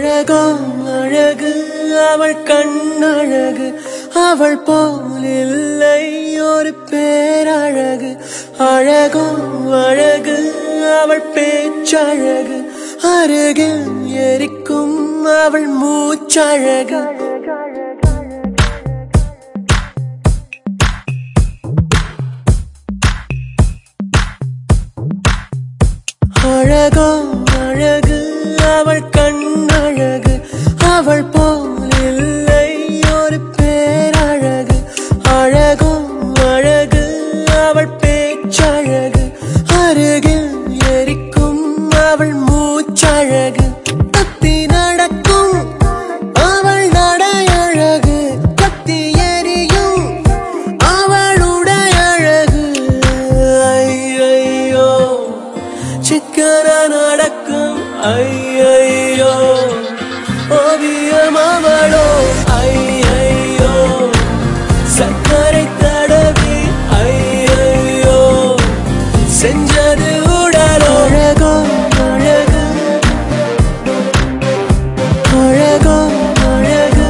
அழகோ அழகு அவள் கண்ணழகு அவள் போல் இல்லை ஒரு பேரழகு அழகோ அழகு அவள் பேச்சழகு அருகில் எரிக்கும் அவள் மூச்சழகு அழகோ அழகு அவள் கண்ணழகு அவள் போல் இல்லை ஒரு பேரழகு அழகோ அழகு அவள் பேச்சழகு அருகில் எரிக்கும் அவள் மூச்சழகு தத்தி நடக்கும் அவள் நடையழகு கத்தி எரியும் அவளுடைய அழகு ஐயையோ சிக்கன நடக்கும் ஐயையோ ஓவியம் அவளோ ஐயையோ சர்க்கரை தடவி ஐயையோ செஞ்சது உடலோ அழகோ அழகு அழகோ அழகு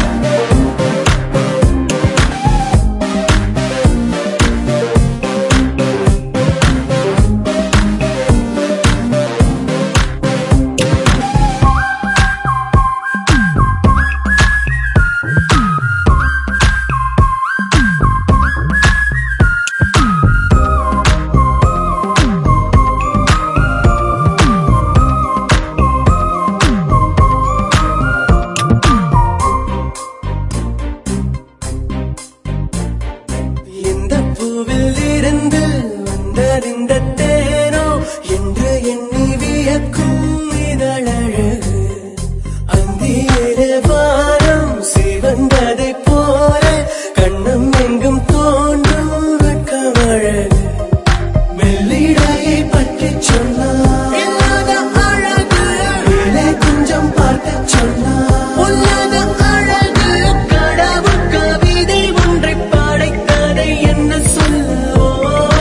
எந்த பூவில் இருந்து வந்தறிந்த தேனோ என்று எண்ணி வியக்கும் இதழழகு அந்தியிலே வானம் சிவந்ததை போல கண்ணம் எங்கும் தோன்றும் வெட்கமழகு மெல்லிடையை பற்றி சொன்னார் இல்லாத அழகு மேலே கொஞ்சம் பார்க்க சொன்னார் பொல்லாத அழகு கடவுள் கவிதை ஒன்றை படைத்ததை என்ன சொல்லுவோ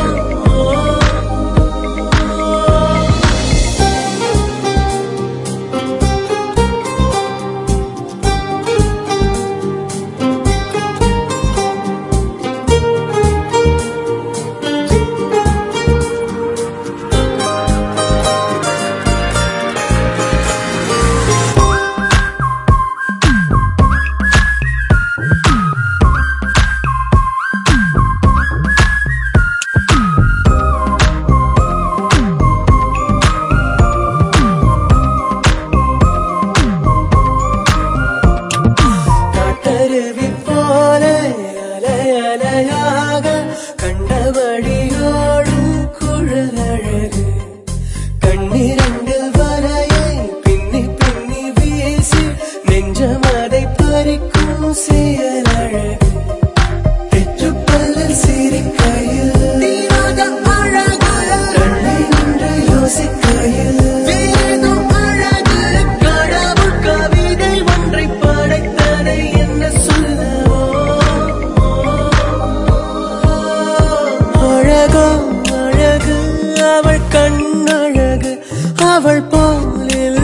காட்டருவி போல அலை அலையாக கண்டபடியோடும் குழலழகு கண்ணிரண்டில் வரையை பின்னி பின்னி வீசி நெஞ்சமதை பறிக்கும் செயலழகு தெற்றுப்பல்லில் சிரிக்கையில் தீராத அழகு கண்ணை நின்று யோசிக்கையில் வேதம் அழகு கடவுள் கவிதை ஒன்றை படைத்ததை என்ன சொல்லுவோ அழகோ அழகு அவள் கண்ணழகு அவள் போலில்